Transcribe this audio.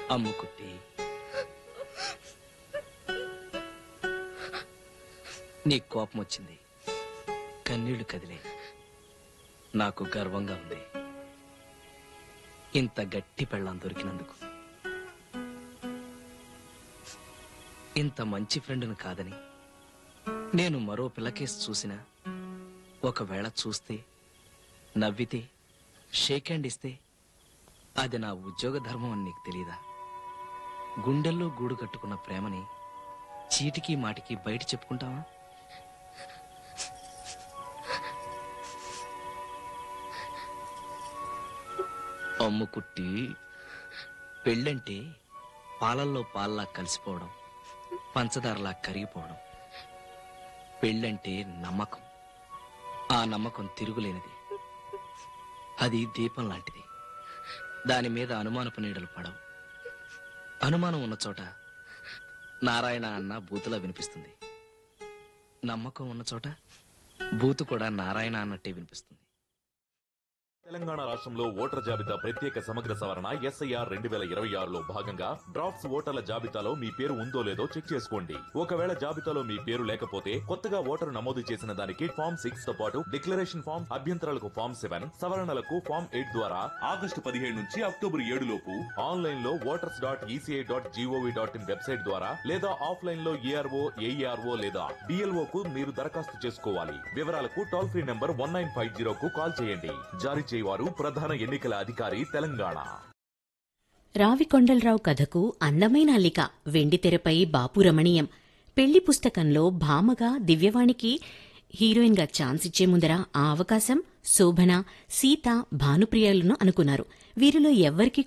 అమ్ముకుట్టి నీ కోపం వచ్చింది కన్నీళ్లు కదిలే నాకు గర్వంగా ఉంది ఇంత గట్టి పెళ్ళం దొరికినందుకు ఇంత మంచి ఫ్రెండ్ను కాదని నేను మరో పిల్లకేసి చూసినా ఒకవేళ చూస్తే నవ్వితే షేక్ హ్యాండ్ ఇస్తే అది నా ఉద్యోగ ధర్మం అని నీకు తెలీదా గుండెల్లో గూడు కట్టుకున్న ప్రేమని చీటికి మాటికి బయట చెప్పుకుంటావా అమ్ముకుట్టి పెళ్ళంటే పాలల్లో పాల్లా కలిసిపోవడం పంచదారలా కరిగిపోవడం పెళ్ళంటే నమ్మకం ఆ నమ్మకం తిరుగులేనిది అది దీపం లాంటిది దాని మీద అనుమానపు నీడలు పడవు అనుమానం ఉన్న చోట నారాయణ అన్న బూతులా వినిపిస్తుంది నమ్మకం ఉన్న చోట బూతు కూడా నారాయణ అన్నట్టే వినిపిస్తుంది తెలంగాణ రాష్ట్రంలో ఓటర్ జాబితా ప్రత్యేక సమగ్ర సవరణ ఎస్ఐఆర్ రెండు వేల ఇరవై ఆరులో భాగంగా డ్రాఫ్ట్స్ ఓటర్ల జాబితాలో మీ పేరు ఉందో లేదో చెక్ చేసుకోండి ఒకవేళ జాబితాలో మీ పేరు లేకపోతే కొత్తగా ఓటరు నమోదు చేసిన దానికి ఫామ్ సిక్స్ తో పాటు డిక్లరేషన్ ఫామ్ అభ్యంతరాలకు ఫామ్ సెవెన్ సవరణలకు ఫామ్ ఎయిట్ ద్వారా ఆగస్టు పదిహేడు నుంచి అక్టోబర్ ఏడు లోపు ఆన్లైన్ లో voters dot ECI dot GOV dot in website ద్వారా లేదా ఆఫ్లైన్ లో ఏఆర్ఓ ఏఈఆర్ఓ లేదా డిఎల్ఓ కు మీరు దరఖాస్తు చేసుకోవాలి వివరాలకు toll free number one nine five zero కు కాల్ చేయండి జారీ చేయవారు ప్రధాన ఎన్నికల అధికారి తెలంగాణ రావికొండలరావు కథకు అందమైన అల్లిక వెండితెరపై బాపు రమణీయం పెళ్లి పుస్తకంలో భామగా దివ్యవాణికి హీరోయిన్గా ఛాన్స్ ఇచ్చే ముందర ఆ అవకాశం శోభన సీత భానుప్రియలను అనుకున్నారు వీరిలో ఎవ్వరికీ